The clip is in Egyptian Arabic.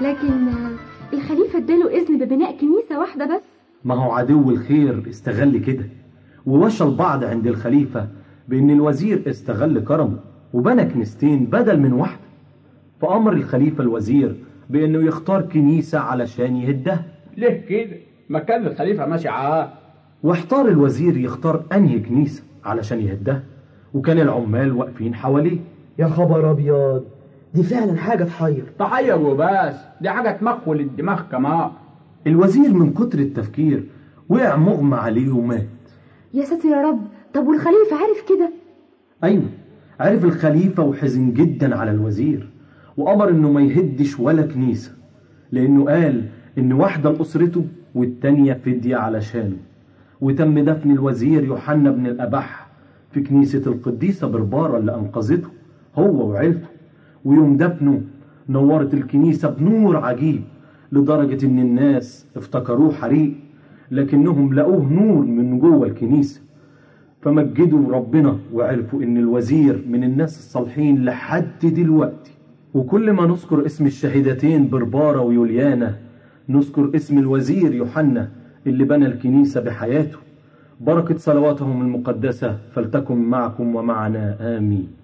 لكن آه، الخليفة اداله إذن ببناء كنيسة واحدة بس ما هو عدو الخير استغل كده ووشى البعض عند الخليفة بأن الوزير استغل كرمه وبنى كنيستين بدل من واحدة فأمر الخليفة الوزير بأنه يختار كنيسة علشان يهدها ليه كده ما كان الخليفة ماشي عاه واحتار الوزير يختار أنهي كنيسة علشان يهدها وكان العمال واقفين حواليه يا خبر ابيض دي فعلا حاجه تحير تحير وبس دي حاجة تمخول الدماغ كمان الوزير من كتر التفكير وقع مغمى عليه ومات يا ساتر يا رب طب والخليفة عارف كده أيوة عرف الخليفة وحزن جدا على الوزير وأمر إنه ما يهدش ولا كنيسة لأنه قال إن واحدة لأسرته والتانية فدية علشانه وتم دفن الوزير يوحنا بن الأبح في كنيسة القديسة بربارة اللي أنقذته هو وعيلته ويوم دفنه نورت الكنيسة بنور عجيب لدرجة إن الناس افتكروه حريق لكنهم لقوه نور من جوه الكنيسة فمجدوا ربنا وعرفوا ان الوزير من الناس الصالحين لحد دلوقتي وكل ما نذكر اسم الشهيدتين بربارة ويوليانا نذكر اسم الوزير يوحنا اللي بنى الكنيسة بحياته بركة صلواتهم المقدسة فلتكن معكم ومعنا آمين